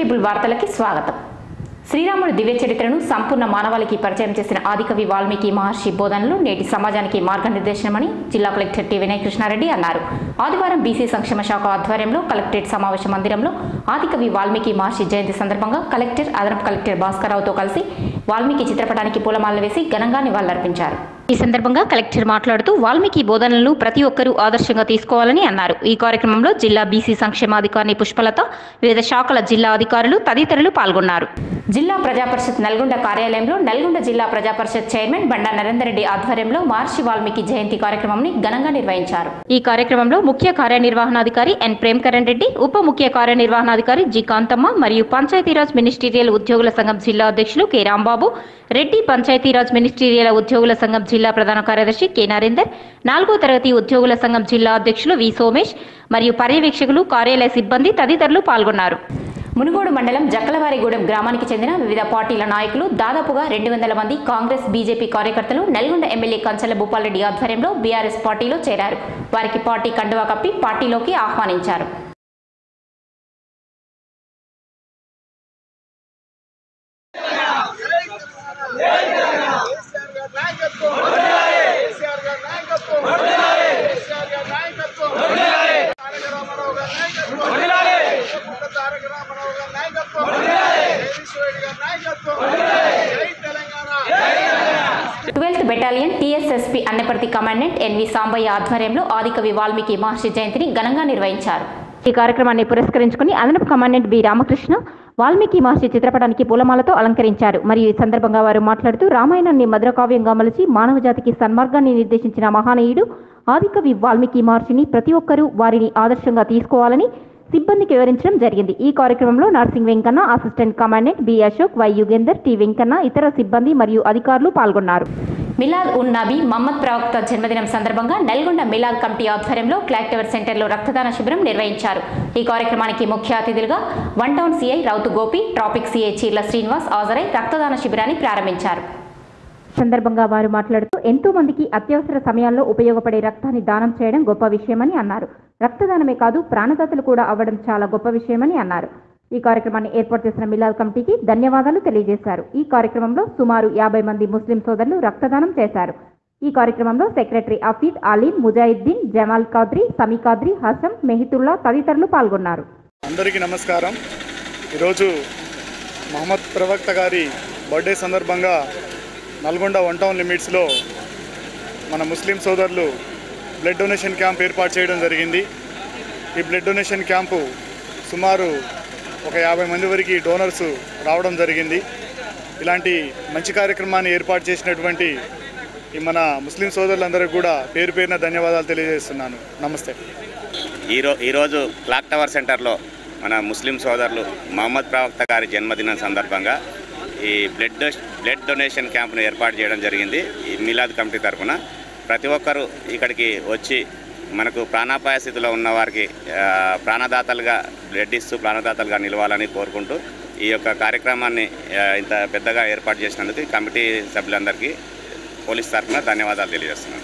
triple వార్తలకి స్వాగతం శ్రీరాముడి దివ్య చరిత్రను సంపూర్ణ మానవాళికి పరిచయం చేసిన ఆదికవి వాల్మీకి మహర్షి బోధనలు నేటి సమాజానికి మార్గనిర్దేశనమని జిల్లా కలెక్టర్ టి వినయ్ కృష్ణారెడ్డి అన్నారు ఆదివారం బీసీ సంక్షేమ శాఖ ఆధ్వర్యంలో కలెక్టరేట్ సమావేశ మందిరంలో ఆదికవి వాల్మీకి మహర్షి జయంతి సందర్భంగా కలెక్టర్ అదనపు కలెక్టర్ భాస్కర్రావుతో కలిసి వాల్మీకి చిత్రపటానికి పూలమాలలు వేసి ఘనంగా నివాళులర్పించారు ఈ సందర్భంగా కలెక్టర్ మాట్లాడుతూ వాల్మీకి బోధనలను ప్రతి ఒక్కరూ ఆదర్శంగా తీసుకోవాలని అన్నారు ఈ కార్యక్రమంలో జిల్లా బీసీ సంక్షేమాధికారిని పుష్పలత వివిధ శాఖల జిల్లా అధికారులు తదితరులు పాల్గొన్నారు జిల్లా ప్రజాపరిషత్ నల్గొండ కార్యాలయంలో నల్గొండ జిల్లా ప్రజాపరిషత్ చైర్మన్ బండా నరేందర్ రెడ్డి ఆధ్వర్యంలో మహర్షి వాల్మీకి జయంతి కార్యక్రమంని ఘనంగా నిర్వహించారు ఈ కార్యక్రమంలో ముఖ్య కార్యనిర్వహణాధికారి ఎన్ ప్రేమ్కరణ్ రెడ్డి ఉప ముఖ్య కార్యనిర్వహణాధికారి జి కాంతమ్మ మరియు పంచాయతీరాజ్ మినిస్టీరియల్ ఉద్యోగుల సంఘం జిల్లా అధ్యక్షులు కె రాంబాబు రెడ్డి పంచాయతీరాజ్ మినిస్టీరియల్ ఉద్యోగుల సంఘం జిల్లా ప్రధాన కార్యదర్శి కె నరేందర్ నాలుగో తరగతి ఉద్యోగుల సంఘం జిల్లా అధ్యక్షులు వి సోమేష్ మరియు పర్యవేక్షకులు కార్యాలయ సిబ్బంది తదితరులు పాల్గొన్నారు మునుగోడు మండలం జక్కలవారిగూడెం గ్రామానికి చెందిన వివిధ పార్టీల నాయకులు దాదాపుగా రెండు వందల మంది కాంగ్రెస్ బీజేపీ కార్యకర్తలు నల్గొండ ఎమ్మెల్యే కంచల భూపాల్రెడ్డి ఆధ్వర్యంలో బీఆర్ఎస్ పార్టీలో చేరారు వారికి పార్టీ కండువా కప్పి పార్టీలోకి ఆహ్వానించారు కేసీఆర్ గారి నాయకత్వం కేసీఆర్ గారి నాయకత్వం కేసీఆర్ గారి నాయకత్వం తారక రామారావు గారి నాయకత్వం పుట్ట తారక రామారావు గారి నాయకత్వం జగదీశ్వరుడి గారి నాయకత్వం జై Telangana twelfth battalion TSSP Annaparthi commandant NV Sambaiah ఆధ్వర్యంలో ఆదికవి వాల్మీకి మహర్షి జయంతిని ఘనంగా నిర్వహించారు ఈ కార్యక్రమాన్ని పురస్కరించుకుని అదనపు కమాండెంట్ బి రామకృష్ణ వాల్మీకి మహర్షి చిత్రపటానికి పూలమాలతో అలంకరించారు మరియు ఈ సందర్భంగా వారు మాట్లాడుతూ రామాయణాన్ని మధురకావ్యంగా మలిచి మానవ జాతికి సన్మార్గాన్ని నిర్దేశించిన మహానీయుడు ఆదికవి వాల్మీకి మహర్షిని ప్రతి ఒక్కరూ వారిని ఆదర్శంగా తీసుకోవాలని సిబ్బందికి వివరించడం జరిగింది ఈ కార్యక్రమంలో Narsing Venkanna assistant commandant B Ashok Y Yugender T Venkanna ఇతర సిబ్బంది మరియు అధికారులు పాల్గొన్నారు మిలాద్ ఉన్ నబీ మహమ్మద్ ప్రవక్త జన్మదినం సందర్భంగా నల్గొండ మిలాద్ కమిటీ ఆధ్వర్యంలో క్లాక్ టవర్ సెంటర్లో రక్తదాన శిబిరం నిర్వహించారు ఈ కార్యక్రమానికి ముఖ్య అతిథులుగా one town CI Rautu Gopi traffic CI Cheerla Srinivas హాజరై రక్తదాన శిబిరాన్ని ప్రారంభించారు సందర్భంగా వారు మాట్లాడుతూ ఎంతో మందికి అత్యవసర సమయాల్లో ఉపయోగపడే రక్తాన్ని దానం చేయడం గొప్ప విషయమని అన్నారు రక్తదానమే కాదు ప్రాణదాతలు కూడా అవ్వడం చాలా గొప్ప విషయమని అన్నారు ఈ కార్యక్రమాన్ని ఏర్పాటు చేసిన మిలాద్ కమిటీకి ధన్యవాదాలు తెలియజేశారు ఈ కార్యక్రమంలో సుమారు యాభై మంది ముస్లిం సోదరులు రక్తదానం చేశారు ఈ కార్యక్రమంలో సెక్రటరీ అఫీద్ అలీం ముజాహిద్దీన్ జమాల్ కాద్రి సమీ కాద్రి హసం మెహితుల్లా తదితరులు పాల్గొన్నారు అందరికీ నమస్కారం ఈరోజు మహమ్మద్ ప్రవక్త గారి బర్త్డే సందర్భంగా నల్గొండ వన్ టౌన్ లిమిట్స్లో మన ముస్లిం సోదరులు బ్లడ్ డొనేషన్ క్యాంప్ ఏర్పాటు చేయడం జరిగింది ఈ బ్లడ్ డొనేషన్ క్యాంపు సుమారు ఒక యాభై మంది వరకు డోనర్స్ రావడం జరిగింది ఇలాంటి మంచి కార్యక్రమాన్ని ఏర్పాటు చేసినటువంటి ఈ మన ముస్లిం సోదరులందరికీ కూడా పేరు పేరున ధన్యవాదాలు తెలియజేస్తున్నాను నమస్తే ఈరో ఈరోజు క్లాక్ టవర్ సెంటర్లో మన ముస్లిం సోదరులు మహమ్మద్ ప్రవక్త గారి జన్మదినం సందర్భంగా ఈ బ్లడ్ డొ- బ్లడ్ డొనేషన్ క్యాంప్ను ఏర్పాటు చేయడం జరిగింది ఈ మిలాద్ కమిటీ తరఫున ప్రతి ఒక్కరూ ఇక్కడికి వచ్చి మనకు ప్రాణాపాయ స్థితిలో ఉన్న వారికి ఆ, ప్రాణదాతలుగా బ్లడ్ ఇస్తూ ప్రాణదాతలుగా నిలవాలని కోరుకుంటూ ఈ యొక్క కార్యక్రమాన్ని ఆ, ఇంత పెద్దగా ఏర్పాటు చేసినందుకు ఈ కమిటీ సభ్యులందరికీ పోలీస్ తరఫున ధన్యవాదాలు తెలియజేస్తున్నాను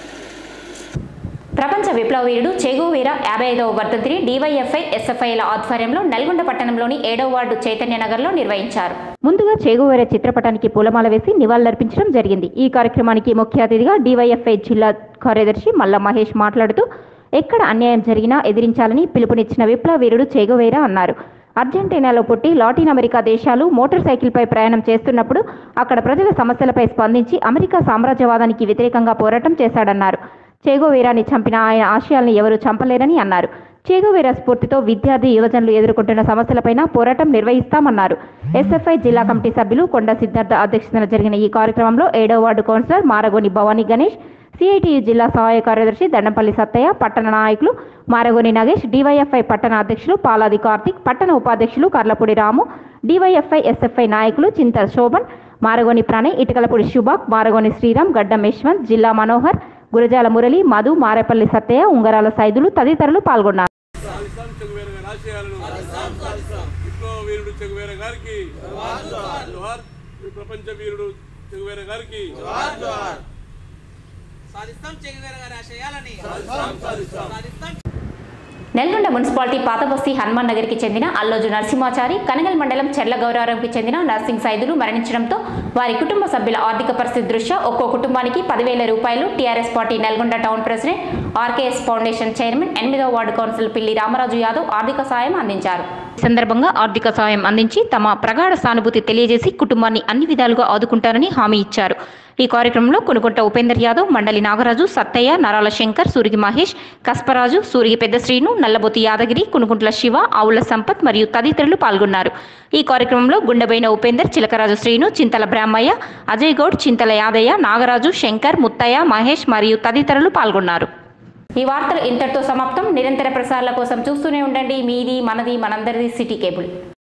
ప్రపంచ విప్లవ వీరుడు చెగువీర యాభై ఐదవ వర్ధంతిని డివైఎఫ్ఐ ఎస్ఎఫ్ఐల ఆధ్వర్యంలో నల్గొండ పట్టణంలోని ఏడవ వార్డు చైతన్య నగర్లో నిర్వహించారు ముందుగా చేగువేర చిత్రపటానికి పూలమాల వేసి నివాళులర్పించడం జరిగింది ఈ కార్యక్రమానికి ముఖ్య అతిథిగా డివైఎఫ్ఐ జిల్లా కార్యదర్శి మల్ల మహేష్ మాట్లాడుతూ ఎక్కడ అన్యాయం జరిగినా ఎదిరించాలని పిలుపునిచ్చిన విప్లవ వీరుడు చేగువేరా అన్నారు అర్జెంటీనాలో పుట్టి లాటిన్ అమెరికా దేశాలు మోటార్ సైకిల్పై ప్రయాణం చేస్తున్నప్పుడు అక్కడ ప్రజల సమస్యలపై స్పందించి అమెరికా సామ్రాజ్యవాదానికి వ్యతిరేకంగా పోరాటం చేశాడన్నారు చేగోవీరాని చంపిన ఆయన ఆశయాల్ని ఎవరూ చంపలేరని అన్నారు చేగోవీరా స్ఫూర్తితో విద్యార్థి యువజనులు ఎదుర్కొంటున్న సమస్యలపైన పోరాటం నిర్వహిస్తామన్నారు ఎస్ఎఫ్ఐ జిల్లా కమిటీ సభ్యులు కొండ సిద్ధార్థ అధ్యక్షతన జరిగిన ఈ కార్యక్రమంలో ఏడవ వార్డు కౌన్సిలర్ మారగోని భవానీ గణేష్ సిఐటియు జిల్లా సహాయ కార్యదర్శి దండంపల్లి సత్తయ్య పట్టణ నాయకులు మారగోని నగేష్ డివైఎఫ్ఐ పట్టణ అధ్యక్షులు పాలాది కార్తిక్ పట్టణ ఉపాధ్యక్షులు కర్లపూడి రాము డివైఎఫ్ఐ ఎస్ఎఫ్ఐ నాయకులు చింత శోభన్ మారగోని ప్రణయ్ ఇటుకలపూడి శుభాక్ మారగోని శ్రీరామ్ గడ్డం యశ్వంత్ జిల్లా మనోహర్ గురజాల మురళి మధు మారేపల్లి సత్తయ్య ఉంగరాల సైదులు తదితరులు పాల్గొన్నారు సాధిస్తాం చెగువేర గారి ఆశయాలను విప్లవ వీరుడు చెగువేర గారికి జోహార్ ప్రపంచ వీరుడు చెగువేర గారికి సాధిస్తాం చెగువేర గారి ఆశయాలని సాధిస్తాం నెల్గొండ మున్సిపాలిటీ పాతబస్తీ హనుమాన్ నగర్కి చెందిన అల్లోజు నరసింహాచారి కనగల్ మండలం చెర్ల గౌరవరంకి చెందిన నర్సింగ్ సైదులు మరణించడంతో వారి కుటుంబ సభ్యుల ఆర్థిక పరిస్థితి దృష్ట్యా ఒక్కో కుటుంబానికి పదివేల రూపాయలు TRS party Nalgonda town president RKS foundation chairman ఎనిమిదవ వార్డు కౌన్సిల్ పిల్లి రామరాజు యాదవ్ ఆర్థిక సాయం అందించారు ఈ సందర్భంగా ఆర్థిక సాయం అందించి తమ ప్రగాఢ సానుభూతి తెలియజేసి కుటుంబాన్ని అన్ని విధాలుగా ఆదుకుంటారని హామీ ఇచ్చారు ఈ కార్యక్రమంలో కొనుగొంట ఉపేందర్ యాదవ్ మండలి నాగరాజు సత్తయ్య నరాల శంకర్ సూరికి మహేష్ కస్పరాజు సూరికి పెద్ద శ్రీను నల్లబోతి యాదగిరి కునుకుంట్ల శివ ఆవుల సంపత్ మరియు తదితరులు పాల్గొన్నారు ఈ కార్యక్రమంలో గుండెబైన ఉపేందర్ చిలకరాజు శ్రీను చింతల బ్రాహ్మయ్య అజయ్ గౌడ్ చింతల యాదయ్య నాగరాజు శంకర్ ముత్తయ్య మహేష్ మరియు తదితరులు పాల్గొన్నారు ఈ వార్తలు ఇంతటితో సమాప్తం నిరంతర ప్రసారాల కోసం చూస్తూనే ఉండండి మీది మనది మనందరిది సిటీ కేబుల్